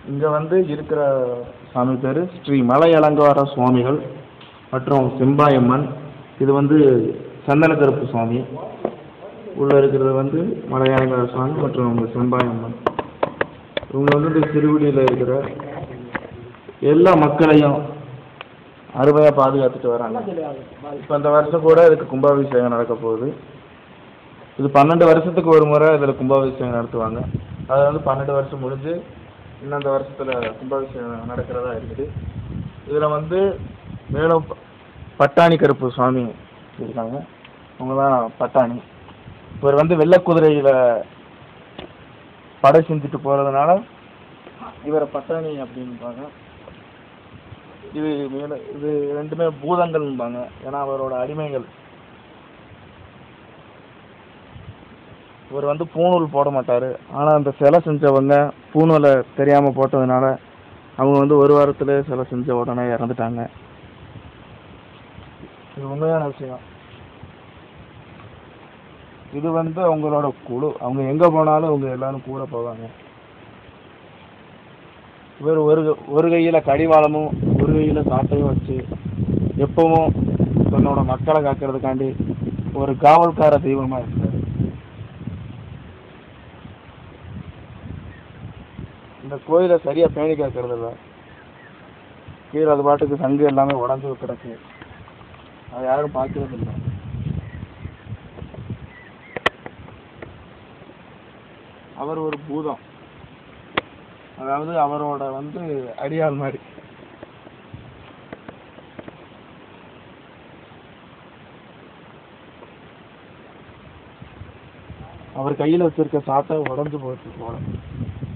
இங்கே வந்து இருக்கிற சாமி பேர் ஸ்ரீ மலை அலங்கார சுவாமிகள் மற்றும் செம்பாயம்மன் இது வந்து சந்தனக்கருப்பு சுவாமி உள்ளே இருக்கிறது வந்து மலை அலங்கார சுவாமி மற்றும் அவங்க செம்பாயம்மன் இவங்க வந்து இந்த திருவடியில் இருக்கிற எல்லா மக்களையும் அருமையாக பாதுகாத்துட்டு வராங்க இப்போ இந்த வருஷம் கூட இதுக்கு கும்பாபிஷேகம் நடக்க போகுது இது பன்னெண்டு வருஷத்துக்கு ஒரு முறை இதில் கும்பாபிஷேகம் நடத்துவாங்க அது வந்து பன்னெண்டு வருஷம் முடிஞ்சு இன்னும் இந்த வருஷத்தில் கும்பாபிஷேகம் நடக்கிறதா இருக்குது இதில் வந்து மேலும் ப- பட்டாணி கருப்பு சுவாமி இருக்காங்க அவங்க தான் பட்டாணி இவர் வந்து வெள்ளை குதிரையில் படை செஞ்சுட்டு போகிறதுனால இவரை பட்டாணி அப்படின்பாங்க இது மேல இது ரெண்டுமே பூதங்கள்பாங்க ஏன்னா அவரோட அடிமைகள் இவர் வந்து பூணூல் போட மாட்டார் ஆனால் அந்த சிலை செஞ்சவங்க பூணூலை தெரியாமல் போட்டதுனால அவங்க வந்து ஒரு வாரத்தில் சிலை செஞ்ச உடனே இறந்துட்டாங்க இது உண்மையான விஷயம் இது வந்து அவங்களோட குழு அவங்க எங்கே போனாலும் அவங்க எல்லாரும் கூட போவாங்க இவர் ஒரு ஒரு கையில் கடிவாளமும் ஒரு கையில் சாட்டையும் வச்சு எப்பவும் தன்னோட மக்களை காக்கிறதுக்காண்டி ஒரு காவல்கார தெய்வமாக இருக்கார் இந்த கோயிலை சரியாக பேணி காக்கிறது இல்ல கீழே அது பாட்டுக்கு சங்கு எல்லாமே உடஞ்சி கிடக்கு அதை யாரும் பார்க்கறது இல்லை அவர் ஒரு பூதம் அதாவது அவரோட வந்து அடியாள் மாதிரி அவர் கையில் வச்சிருக்க சாட்டை உடஞ்சு போச்சு போல